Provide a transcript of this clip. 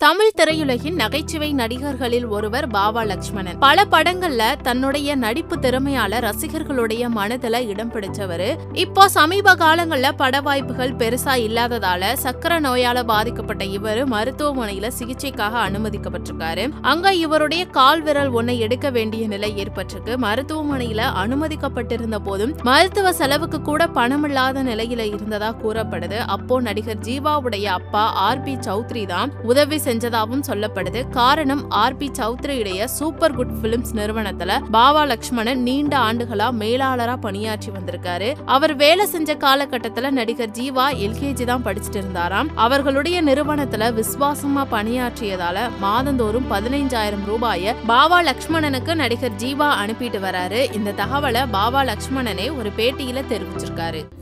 தமிழ் திரையுலகின் நகைச்சுவை நடிகர்களில் ஒருவர் பாவா லட்சுமணன் பல படங்கள்ல தன்னுடைய நடிப்பு திறமையால ரசிகர்களுடைய மனதுல இடம் பிடிச்சவரு இப்போ சமீப காலங்கள்ல பட வாய்ப்புகள் பெருசா இல்லாததால சக்கர நோயால பாதிக்கப்பட்ட இவரு மருத்துவமனையில சிகிச்சைக்காக அனுமதிக்கப்பட்டிருக்காரு அங்க இவருடைய கால் விரல் ஒன்னை எடுக்க வேண்டிய நிலை ஏற்பட்டிருக்கு மருத்துவமனையில அனுமதிக்கப்பட்டிருந்த போதும் மருத்துவ செலவுக்கு கூட பணமில்லாத நிலையில இருந்ததா கூறப்படுது அப்போ நடிகர் ஜீவாவுடைய அப்பா ஆர் பி சௌத்ரி தான் உதவி செஞ்சதாகவும் சொல்லப்படுது காரணம் ஆர் பி சௌத்ரியுடைய சூப்பர் குட் பிலிம்ஸ் நிறுவனத்துல பாவா லட்சுமணன் நீண்ட ஆண்டுகளா மேலாளரா பணியாற்றி வந்திருக்காரு அவர் வேலை செஞ்ச காலகட்டத்துல நடிகர் ஜீவா எல்கேஜி தான் படிச்சுட்டு இருந்தாராம் அவர்களுடைய நிறுவனத்துல விசுவாசமா பணியாற்றியதால மாதந்தோறும் பதினைஞ்சாயிரம் ரூபாய பாவா லட்சுமணனுக்கு நடிகர் ஜீவா அனுப்பிட்டு வராரு இந்த தகவலை பாவா லட்சுமணனே ஒரு பேட்டியில தெரிவிச்சிருக்காரு